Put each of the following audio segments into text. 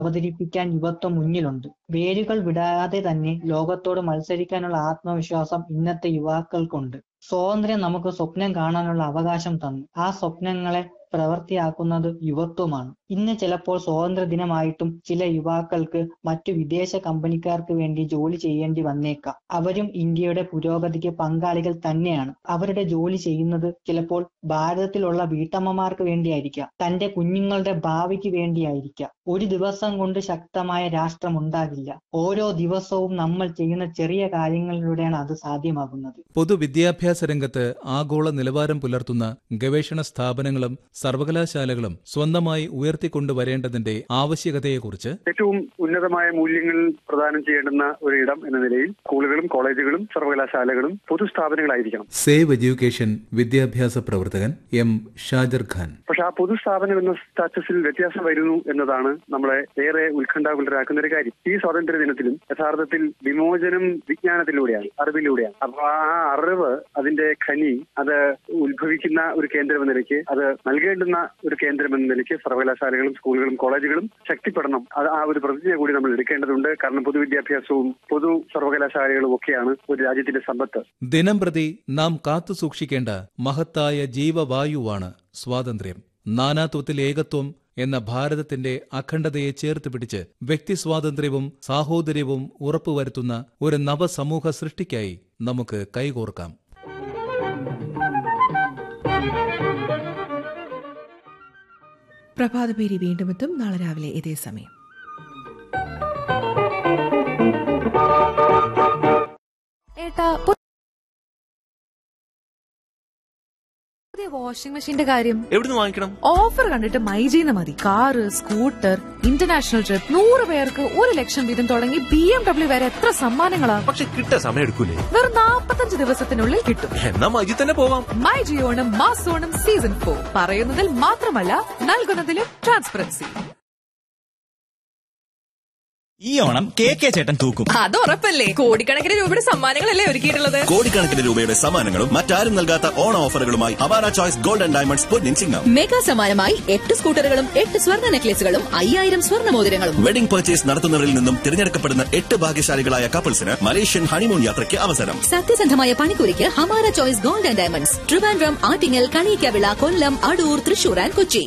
അവതരിപ്പിക്കാൻ യുവത്വം മുന്നിലുണ്ട്. വേരുകൾ വിടാതെ തന്നെ ലോകത്തോട് മത്സരിക്കാനുള്ള ആത്മവിശ്വാസം ഇന്നത്തെ യുവാക്കൾക്കുണ്ട്. സ്വാതന്ത്ര്യം നമുക്ക് സ്വപ്നം കാണാനുള്ള അവകാശം തന്നു. ആ സ്വപ്നങ്ങളെ പ്രവൃത്തിയാക്കുന്നത് യുവത്വമാണ്. ഇന്ന് ചിലപ്പോൾ സ്വാതന്ത്ര്യദിനമായിട്ടും ചില യുവാക്കൾക്ക് മറ്റു വിദേശ കമ്പനിക്കാർക്ക് വേണ്ടി ജോലി ചെയ്യേണ്ടി വന്നേക്കാം. അവരും ഇന്ത്യയുടെ പുരോഗതിക്ക് പങ്കാളികൾ തന്നെയാണ്. അവരുടെ ജോലി ചെയ്യുന്നത് ചിലപ്പോൾ ഭാരതത്തിലുള്ള വീട്ടമ്മമാർക്ക് വേണ്ടിയായിരിക്കാം. തന്റെ കുഞ്ഞുങ്ങളുടെ ഭാവിക്ക് വേണ്ടിയായിരിക്കാം. ഒരു ദിവസം കൊണ്ട് ശക്തമായ രാഷ്ട്രമുണ്ടാകില്ല. ഓരോ ദിവസവും നമ്മൾ ചെയ്യുന്ന ചെറിയ കാര്യങ്ങളിലൂടെയാണ് അത് സാധ്യമാകുന്നത്. പൊതുവിദ്യാഭ്യാസ രംഗത്ത് ആഗോള നിലവാരം പുലർത്തുന്ന ഗവേഷണ സ്ഥാപനങ്ങളും സർവകലാശാലകളും സ്വന്തമായി ഉയർത്തിക്കൊണ്ടുവരേണ്ടതിന്റെ ആവശ്യകതയെക്കുറിച്ച് ഏറ്റവും ഉന്നതമായ മൂല്യങ്ങൾ പ്രദാനം ചെയ്യേണ്ടുന്ന ഒരു ഇടം എന്ന നിലയിൽ സ്കൂളുകളും കോളേജുകളും സർവകലാശാലകളും പൊതുസ്ഥാപനങ്ങളായിരിക്കണം സേവ് എഡ്യൂക്കേഷൻ വിദ്യാഭ്യാസ പ്രവർത്തകൻ എം ഷാജർ ഖാൻ പക്ഷെ ആ പൊതുസ്ഥാപനം എന്ന സ്റ്റാറ്റസിൽ വ്യത്യാസം വരുന്നു എന്നതാണ് നമ്മളെ ഏറെ ഉത്കണ്ഠാകുലരാക്കുന്ന ഒരു കാര്യം ഈ സ്വാതന്ത്ര്യ ദിനത്തിലും യഥാർത്ഥത്തിൽ വിമോചനം വിജ്ഞാനത്തിലൂടെയാണ് അറിവിലൂടെയാണ് അപ്പൊ ആ അറിവ് അതിന്റെ ഖനി അത് ഉത്ഭവിക്കുന്ന ഒരു കേന്ദ്രം എന്ന നിലയ്ക്ക് അത് നൽകേണ്ടുന്ന ഒരു കേന്ദ്രം എന്ന നിലയ്ക്ക് സർവകലാശാലകളും സ്കൂളുകളും കോളേജുകളും ശക്തിപ്പെടണം അത് ആ ഒരു പ്രതിജ്ഞ കൂടി നമ്മൾ എടുക്കേണ്ടതുണ്ട് കാരണം പൊതുവിദ്യാഭ്യാസവും പൊതു സർവകലാശാലകളും ഒക്കെയാണ് ഒരു രാജ്യത്തിന്റെ സമ്പത്ത് ദിനം പ്രതി നാം കാത്തു സൂക്ഷിക്കേണ്ട മഹത്തായ ജീവവായുവാണ് സ്വാതന്ത്ര്യം നാനാത്വത്തിൽ ഏകത്വം എന്ന ഭാരതത്തിന്റെ അഖണ്ഡതയെ ചേർത്ത് പിടിച്ച് വ്യക്തി സ്വാതന്ത്ര്യവും സാഹോദര്യവും ഉറപ്പുവരുത്തുന്ന ഒരു നവസമൂഹ സൃഷ്ടിക്കായി നമുക്ക് കൈകോർക്കാം പ്രഭാതപേരി വീണ്ടും എത്തും നാളെ രാവിലെ ഇതേ സമയം ഏട്ടാ പുതിയ വാഷിംഗ് മെഷീന്റെ കാര്യം എവിടുന്ന് വാങ്ങിക്കണം ഓഫർ കണ്ടിട്ട് മൈജീന്ന് മതി കാറ് സ്കൂട്ടർ ഇന്റർനാഷണൽ ട്രിപ്പ് നൂറ് പേർക്ക് ഒരു ലക്ഷം വീതം തുടങ്ങി ബി എം ഡബ്ല്യു വരെ എത്ര സമ്മാനങ്ങളാ പക്ഷെ കിട്ടാൻ സമയം എടുക്കൂലേ വെറും നാപ്പത്തഞ്ച് ദിവസത്തിനുള്ളിൽ കിട്ടും എന്നാ മജി തന്നെ പോവാം മൈ ജിയോണം മാസോണം സീസൺ ഫോർ പറയുന്നതിൽ മാത്രമല്ല നൽകുന്നതിലും ട്രാൻസ്പെറൻസി ഈ ഓണം കെ കെ ചേട്ടൻ തൂക്കും അത് ഉറപ്പല്ലേ കോടിക്കണക്കിന് രൂപയുടെ സമ്മാനങ്ങളല്ലേ ഒരുക്കിയിട്ടുള്ളത് കോടിക്കണക്കിന് രൂപയുടെ സമ്മാനങ്ങളും മറ്റാരും നൽകാത്ത ഓണ ഓഫറുകളുമായി അവാര ചോയ്സ് ഗോൾഡ് ആൻഡ് ഡയമണ്ട്സ് പൊന്നിൻ ചിങ്ങം മെഗാ സമ്മാനമായി എട്ട് സ്കൂട്ടറുകളും എട്ട് സ്വർണ്ണ നെക്ലേസുകളും അയ്യായിരം സ്വർണ്ണ മോതിരങ്ങളും വെഡിംഗ് പർച്ചേസ് നടത്തുന്നവരിൽ നിന്നും തിരഞ്ഞെടുക്കപ്പെടുന്ന എട്ട് ഭാഗ്യശാലികളായ കപ്പിൾസിന് മലേഷ്യൻ ഹണിമൂൺ യാത്രയ്ക്ക് അവസരം സത്യസന്ധമായ പണിക്കൂലിക്ക് Hamara choice gold and diamonds Trivandrum Attingal Kaniyikkavila Kollam Adoor Thrissur and Kochi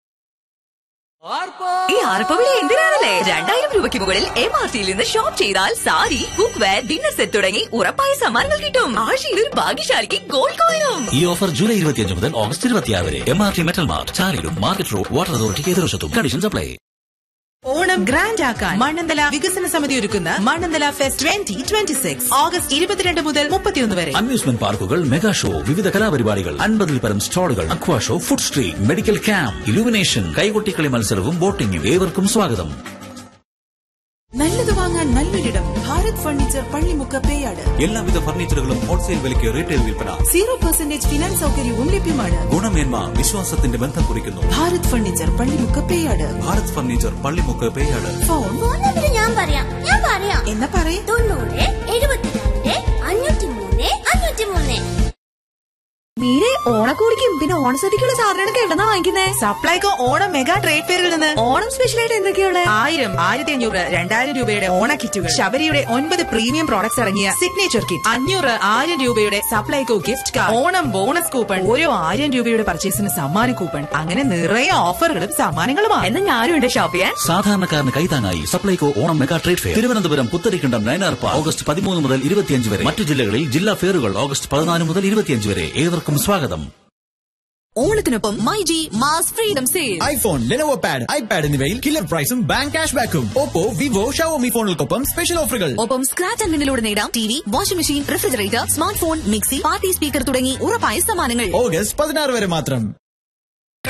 ഈ ആർപ്പവിളി എന്തിനാണല്ലേ രണ്ടായിരം രൂപയ്ക്ക് മുകളിൽ എം ആർ ടിയിൽ നിന്ന് ഷോപ്പ് ചെയ്താൽ sari cookware dinner set തുടങ്ങി ഉറപ്പായ സമ്മാനങ്ങൾ കിട്ടും ആഴ്ചയിൽ ഒരു ഭാഗ്യശാലിക്ക് ഗോൾഡ് കോയിനും ഈ ഓഫർ ജൂലൈ ഇരുപത്തിയഞ്ച് മുതൽ ഓഗസ്റ്റ് ഇരുപത്തിയാറ് വരെ M R T metal mart ചാലിലും മാർക്കറ്റ് റോഡ് വാട്ടർ അതോറിറ്റി എതിർവശത്തും കണ്ടീഷൻസ് അപ്ലൈ ഓണം ഗ്രാൻഡ് ആക്കാൻ മണ്ണന്തല വികസന സമിതി ഒരുക്കുന്ന Mannanthala fest twenty twenty six August ഇരുപത്തിരണ്ട് മുതൽ മുപ്പത്തിയൊന്ന് വരെ അമ്യൂസ്മെന്റ് പാർക്കുകൾ മെഗാ ഷോ വിവിധ കലാപരിപാടികൾ അൻപതിൽ പരം സ്റ്റാളുകൾ aqua show food street medical camp illumination കൈകൊട്ടിക്കളി മത്സരവും ബോട്ടിംഗും ഏവർക്കും സ്വാഗതം നല്ലത് വാങ്ങാൻ നല്ലൊരിടം ഭാരത് ഫർണിച്ചർ പള്ളിമുക്ക് പേയാട് എല്ലാവിധ ഫർണിച്ചറുകളും ഹോൾസെയിൽ വിലയ്ക്ക് റീറ്റെയിൽ വിൽപ്പന സീറോ പെർസെന്റേജ് ഫിനാൻസ് സൗകര്യവും ലഭ്യമാണ് ഗുണമേന്മ വിശ്വാസത്തിന്റെ ബന്ധം കുറിക്കുന്നു Bharat furniture Pallimukku Peyad Bharat furniture Pallimukku Peyad phone phone number ഞാൻ പറയാം ഞാൻ പറയാം എന്നാ പറയേ തൊണ്ണൂറ് എഴുപത്തിരണ്ട് അഞ്ഞൂറ്റി മൂന്ന് അഞ്ഞൂറ്റി മൂന്ന് മീരെ ഓണക്കോടിക്കും പിന്നെ ഓണസദ്യക്കുള്ള സാധനങ്ങളൊക്കെ എവിടെന്നാ വാങ്ങിക്കുന്നേ സപ്ലൈകോ ഓണം മെഗാ ട്രേഡ് ഫെയറിൽ നിന്ന് ഓണം സ്പെഷ്യലായിട്ട് എന്തൊക്കെയുള്ള ആയിരം ആയിരത്തി അഞ്ഞൂറ് രണ്ടായിരം രൂപയുടെ ഓണ കിറ്റുകൾ ശബരിയുടെ ഒൻപത് പ്രീമിയം പ്രോഡക്ട്സ് ഇറങ്ങിയ സിഗ്നേച്ചർ കിറ്റ് അഞ്ഞൂറ് ആയിരം രൂപയുടെ Supplyco gift card Onam bonus coupon ഓരോ ആയിരം രൂപയുടെ പർച്ചേസിന് സമ്മാന കൂപ്പൺ അങ്ങനെ നിറയെ ഓഫറുകളും സമ്മാനങ്ങളുമാണ് എന്ന് ഞാനും ഉണ്ട് ഷോപ്പ് ചെയ്യാൻ സാധാരണക്കാരന് കൈതാങ്ങായി Supplyco Onam mega trade fair Thiruvananthapuram Putharikandam Nayanar park August പതിമൂന്ന് മുതൽ ഇരുപത്തിയഞ്ച് വരെ മറ്റു ജില്ലകളിൽ ജില്ലാ ഫെയറുകൾ ഓഗസ്റ്റ് പതിനാല് മുതൽ ഇരുപത്തിയഞ്ച് വരെ ഏവർക്കും സ്വാഗതം ഓണത്തിനൊപ്പം my G mass freedom sale iPhone Lenovo pad iPad എന്നിവയിൽ കില്ലർ പ്രൈസും ബാങ്ക് ക്യാഷ് ബാക്കും ഓപ്പോ വിവോ ഷവോമി ഫോണുകൾക്കൊപ്പം സ്പെഷ്യൽ ഓഫറുകൾ ഒപ്പം സ്ക്രാച്ച് ആൻഡ് വിന്നിലൂടെ നേടാം T V washing machine refrigerator smart phone mixie party speaker തുടങ്ങി ഉറപ്പായ സമ്മാനങ്ങൾ ഓഗസ്റ്റ് പതിനാറ് വരെ മാത്രം